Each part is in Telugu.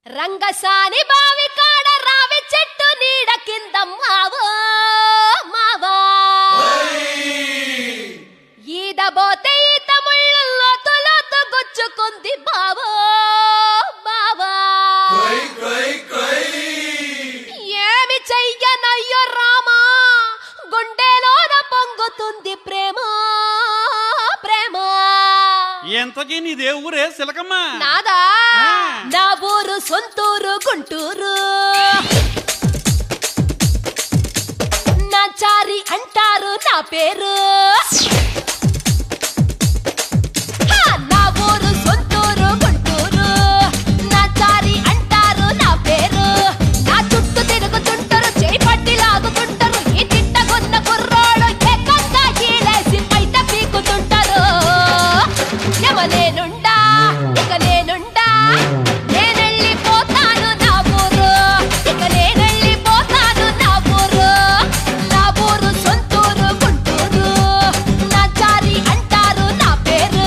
రంగసాని బావి కాడ రావి చెట్టు నీడ కింద మావో మావా ఈదబోతే ఈత ముళ్ళు లోతు లోతు గుచ్చుకుంది బావో బావా ఏమి చెయ్యనయ్యో రామా గుండెలోన పొంగుతుంది ప్రేమ ప్రేమ ఎంతకీ నీదే ఊరే సిలకమ్మ నాదా ఆ. నా ఊరు సొంతూరు గుంటూరు నా చారి అంటారు నా పేరు హా, నా ఊరు సొంతూరు గుంటూరు నా చారి అంటారు నా పేరు నా చుట్టూ తిరుగుతుంటారు చేయి పట్టి లాగుతుంటారు ఈ తిట్టగొన్న కుర్రోడు ఏకంగా ఈలేసి బయట పీకుతుంటారు ఎవ నేనుండా ఇక నేనుండా నేనెళ్ళిపోతాను నా ఊరు ఇక నేనెళ్ళిపోతాను నా ఊరు నా ఊరు సొంతూరు గుంటూరు నా చారి అంటారు నా పేరు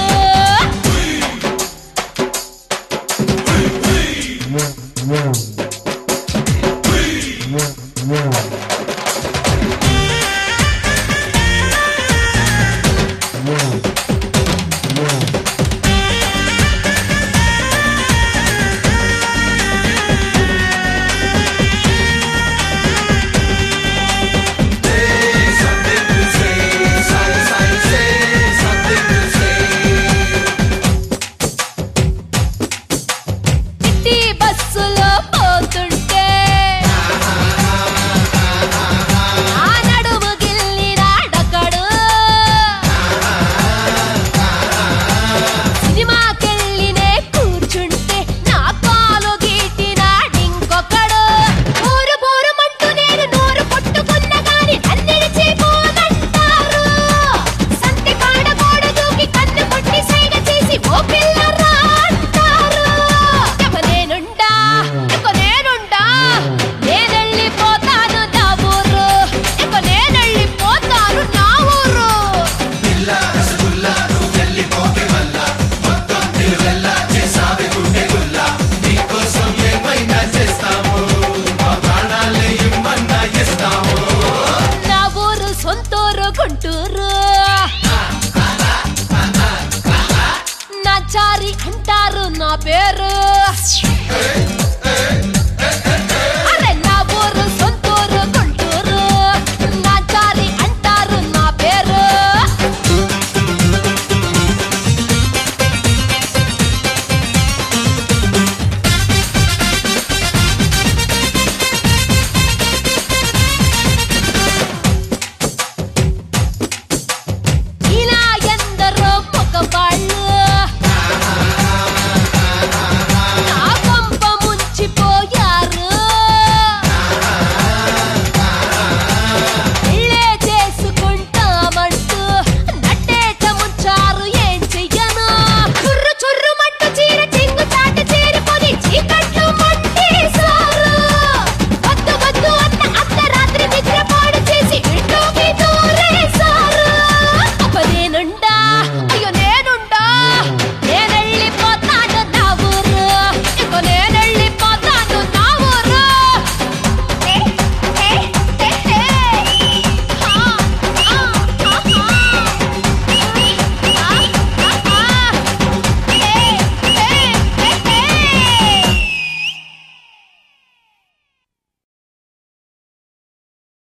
సిటీ బస్సులో